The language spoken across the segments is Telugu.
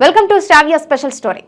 welcome to Stavia special story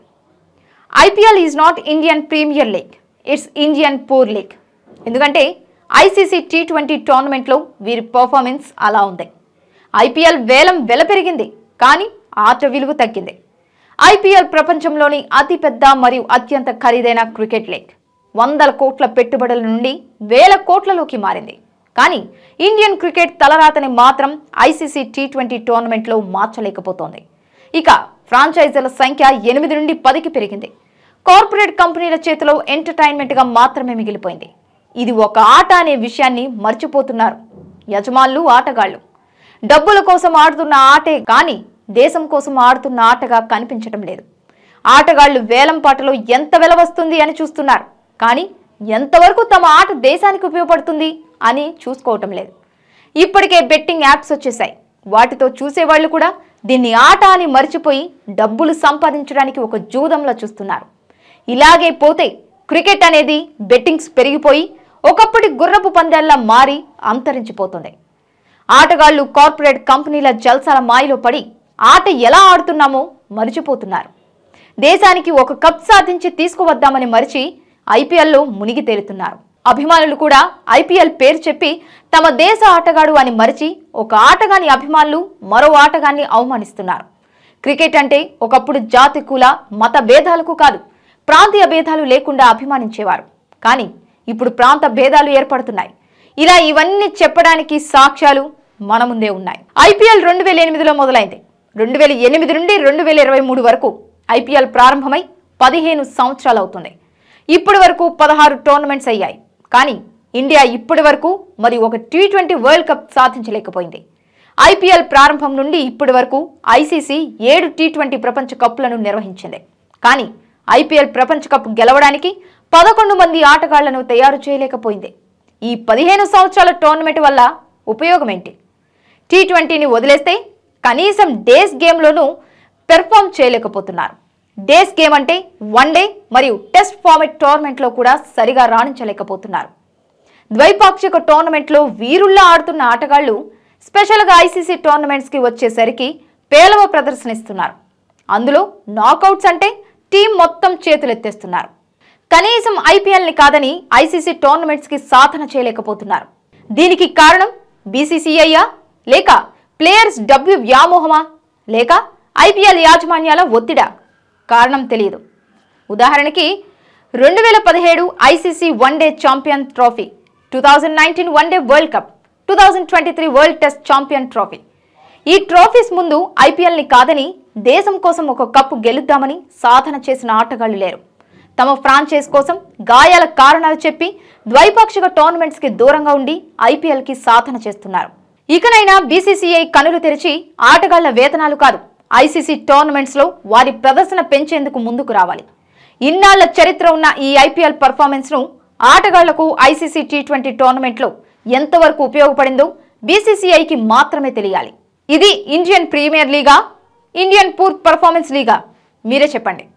IPL is not Indian premier league it's Indian poor league ఎందుకంటే ఐసీసీ టీ ట్వంటీ టోర్నమెంట్లో వీరి పర్ఫార్మెన్స్ అలా ఉంది ఐపీఎల్ వేలం వెల పెరిగింది కానీ ఆట విలువ తగ్గింది ఐపీఎల్ ప్రపంచంలోని అతిపెద్ద మరియు అత్యంత ఖరీదైన క్రికెట్ లీగ్ వందల కోట్ల పెట్టుబడుల నుండి వేల కోట్లలోకి మారింది కానీ ఇండియన్ క్రికెట్ తలరాతని మాత్రం ఐసీసీ టీ ట్వంటీ టోర్నమెంట్లో మార్చలేకపోతోంది ఇక ఫ్రాంచైజీల సంఖ్య ఎనిమిది నుండి పదికి పెరిగింది కార్పొరేట్ కంపెనీల చేతిలో ఎంటర్టైన్మెంట్గా మాత్రమే మిగిలిపోయింది ఇది ఒక ఆట అనే విషయాన్ని మర్చిపోతున్నారు యజమానులు ఆటగాళ్లు డబ్బుల కోసం ఆడుతున్న ఆటే కానీ దేశం కోసం ఆడుతున్న ఆటగా కనిపించడం లేదు ఆటగాళ్లు వేలం పాటలో ఎంత వెల వస్తుంది అని చూస్తున్నారు కానీ ఎంతవరకు తమ ఆట దేశానికి ఉపయోగపడుతుంది అని చూసుకోవటం లేదు ఇప్పటికే బెట్టింగ్ యాప్స్ వచ్చేసాయి వాటితో చూసేవాళ్ళు కూడా దీన్ని ఆట అని మర్చిపోయి డబ్బులు సంపాదించడానికి ఒక జూదంలా చూస్తున్నారు ఇలాగే పోతే క్రికెట్ అనేది బెట్టింగ్స్ పెరిగిపోయి ఒకప్పటి గుర్రపు పందాల్లా మారి అంతరించిపోతుంది ఆటగాళ్లు కార్పొరేట్ కంపెనీల జల్సాల మాయలో పడి ఆట ఎలా ఆడుతున్నామో మరిచిపోతున్నారు దేశానికి ఒక కప్ సాధించి తీసుకువద్దామని మరిచి ఐపీఎల్లో మునిగి తేలుతున్నారు అభిమానులు కూడా ఐపీఎల్ పేరు చెప్పి తమ దేశ ఆటగాడు అని మరిచి ఒక ఆటగాని అభిమానులు మరో ఆటగాన్ని అవమానిస్తున్నారు క్రికెట్ అంటే ఒకప్పుడు జాతి కుల మత భేదాలకు కాదు ప్రాంతీయ భేదాలు లేకుండా అభిమానించేవారు కానీ ఇప్పుడు ప్రాంత భేదాలు ఏర్పడుతున్నాయి ఇలా ఇవన్నీ చెప్పడానికి సాక్ష్యాలు మన ముందే ఉన్నాయి ఐపీఎల్ రెండు వేల ఎనిమిదిలో మొదలైంది రెండు వేల ఎనిమిది నుండి రెండు వేల ఇరవై మూడు వరకు ఐపీఎల్ ప్రారంభమై పదిహేను సంవత్సరాలు అవుతుంది ఇప్పటి వరకు పదహారు టోర్నమెంట్స్ అయ్యాయి కానీ ఇండియా ఇప్పటి వరకు మరి ఒక టీ ట్వంటీ వరల్డ్ కప్ సాధించలేకపోయింది ఐపీఎల్ ప్రారంభం నుండి ఇప్పటి వరకు ఐసీసీ ఏడు టీ ట్వంటీ ప్రపంచ కప్పులను నిర్వహించింది కానీ ఐపీఎల్ ప్రపంచ కప్ గెలవడానికి పదకొండు మంది ఆటగాళ్లను తయారు చేయలేకపోయింది ఈ పదిహేను సంవత్సరాల టోర్నమెంట్ వల్ల ఉపయోగం ఏంటి టీ ట్వంటీని వదిలేస్తే కనీసం డేస్ గేమ్లోనూ పెర్ఫామ్ చేయలేకపోతున్నారు డేస్ గేమ్ అంటే వన్ డే మరియు టెస్ట్ ఫార్మెట్ టోర్నమెంట్లో కూడా సరిగా రాణించలేకపోతున్నారు ద్వైపాక్షిక టోర్నమెంట్లో వీరుల్లా ఆడుతున్న ఆటగాళ్లు స్పెషల్గా ఐసీసీ టోర్నమెంట్స్కి వచ్చేసరికి పేలవ ప్రదర్శనిస్తున్నారు అందులో నాకౌట్స్ అంటే టీం మొత్తం చేతులెత్తేస్తున్నారు కనీసం ఐపీఎల్ని కాదని ఐసీసీ టోర్నమెంట్స్కి సాధన చేయలేకపోతున్నారు దీనికి కారణం బీసీసీఐయా లేక ప్లేయర్స్ డబ్బు వ్యామోహమా లేక ఐపీఎల్ యాజమాన్యాల ఒత్తిడా కారణం తెలియదు ఉదాహరణకి రెండు వేల పదిహేడు ICC one day champion trophy two thousand nineteen one day world cup two thousand twenty three world test champion trophy ఈ ట్రోఫీస్ ముందు ఐపీఎల్ని కాదని దేశం కోసం ఒక కప్పు గెలుద్దామని సాధన చేసిన ఆటగాళ్లు లేరు తమ ఫ్రాంచైజ్ కోసం గాయాల కారణాలు చెప్పి ద్వైపాక్షిక టోర్నమెంట్స్కి దూరంగా ఉండి ఐపీఎల్కి సాధన చేస్తున్నారు ఇకనైనా బీసీసీఐ కనులు తెరిచి ఆటగాళ్ల వేతనాలు కాదు ఐసీసీ టోర్నమెంట్స్లో వారి ప్రదర్శన పెంచేందుకు ముందుకు రావాలి ఇన్నాళ్ల చరిత్ర ఉన్న ఈ ఐపీఎల్ పర్ఫార్మెన్స్ను ఆటగాళ్లకు ఐసీసీ టీ ట్వంటీ టోర్నమెంట్లో ఎంతవరకు ఉపయోగపడిందో బీసీసీఐకి మాత్రమే తెలియాలి ఇది ఇండియన్ ప్రీమియర్ లీగా ఇండియన్ పూర్ పర్ఫార్మెన్స్ లీగా మీరే చెప్పండి